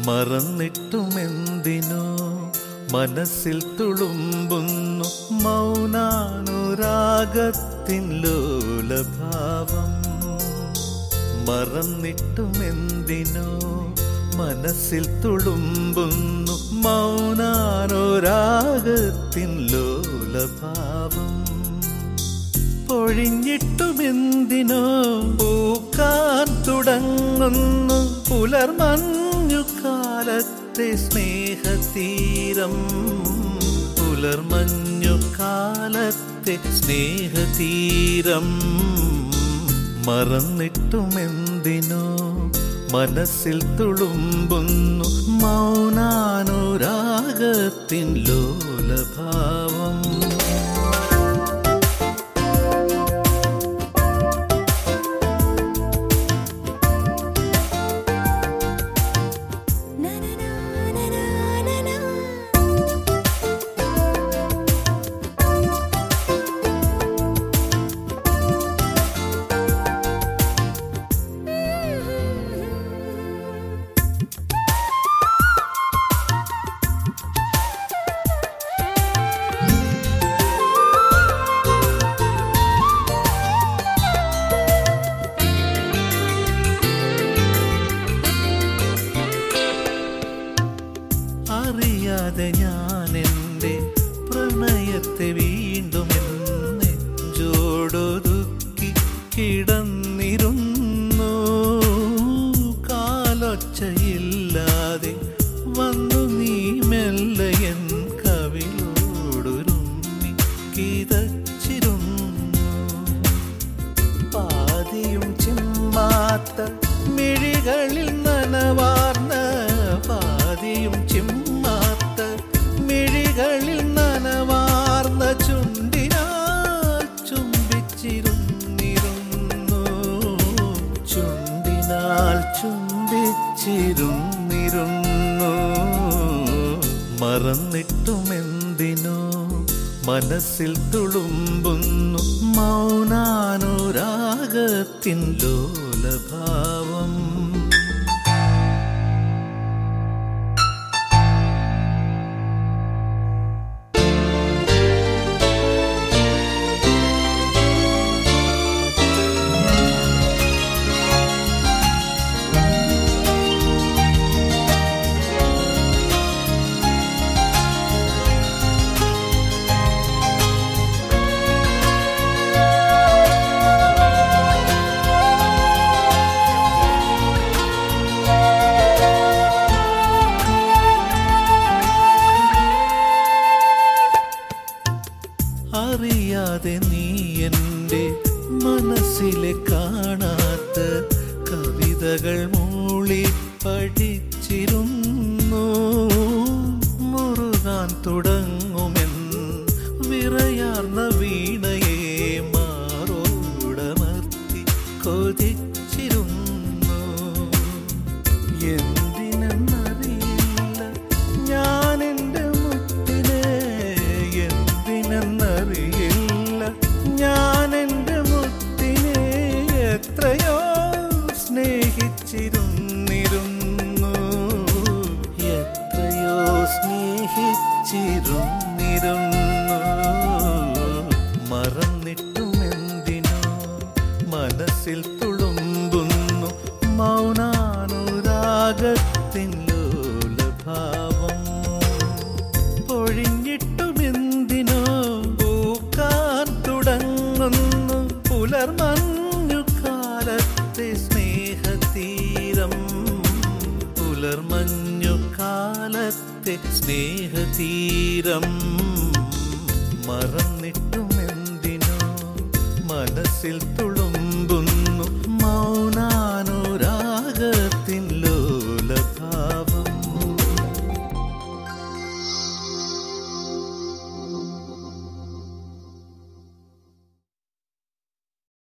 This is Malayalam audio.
മറന്നിട്ടുമെന്തിനോ മനസ്സിൽ തുളുമ്പുന്നു മൗനാനുരാഗത്തിൻ ലോലഭാവം മറന്നിട്ടുമെന്തിനോ മനസ്സിൽ തുളുമ്പുന്നു മൗനാനുരാഗത്തിൻ ലോലഭാവം പൊഴിഞ്ഞിട്ടുമെന്തിനോ പൂക്കാൻ തുടങ്ങുന്നു പുലർമഞ്ഞു കാലത്തെ സ്നേഹതീരം പുലർമഞ്ഞു കാലത്തെ സ്നേഹതീരം മറന്നിട്ടുമെന്തിനോ മനസ്സിൽ തുളുമ്പുന്നു മൗനാനുരാഗത്തിൻ ലോലഭാവം അറിയാതെ ഞാൻ എൻ്റെ പ്രണയത്തെ വീണ്ടും നെഞ്ചോടൊതുക്കി കിടന്നിരുന്നു കാലൊച്ചയില്ലാതെ വന്നു നീ മെല്ലെ എൻ കവിളോടൊരുമ്മി കിതച്ചിരുന്നു പാതിയും ചിമ്മാത്ത മിഴികളിൽ നനവാർന്ന പാതിയും ചിമ്മാത്ത മിഴികളിൽ നനവാർന്ന ചുണ്ടിനാൽ ചുംബിച്ചിരുന്നിരുന്നു ചുണ്ടിനാൽ ചുംബിച്ചിരുന്നിരുന്നു മറന്നിട്ടുമെന്തിനോ മനസ്സിൽ തുളുമ്പുന്നു മൗനാനുരാഗത്തിൻ ലോലഭാവം അറിയാതെ നീ എൻ്റെ മനസ്സിലെ കാണാത്ത കവിതകൾ മൂളി പഠിച്ചിരുന്നു മുറുകാൻ തുടങ്ങുമെൻ വിറയാർന്ന വീണയെ മാറോടമർത്തി കൊതിച്ചിരുന്നു എന്തിനെന്നറിയില്ല ഞാൻ എൻ്റെ മുത്തിനെ എന്തിനെന്നറിയില്ല ഞാൻ എൻ്റെ മുത്തിനെ എത്രയോ സ്നേഹിച്ചിരുന്നിരുന്നു എത്രയോ സ്നേഹിച്ചിരുന്നിരുന്നു മറന്നിട്ടുമെന്തിനോ മനസ്സിൽ തുളുമ്പുന്നു മൗനാനുരാഗത്തിൻ ലോലഭാവം പൊഴിഞ്ഞിട്ടുമെന്തിനോ പൂക്കാൻ തുടങ്ങുന്നു പുലർമഞ്ഞു കാലത്തെ സ്നേഹതീരം പുലർമഞ്ഞു കാലത്തെ സ്നേഹതീരം മറന്നിട്ടുമെന്തിനോ മനസ്സിൽ തുള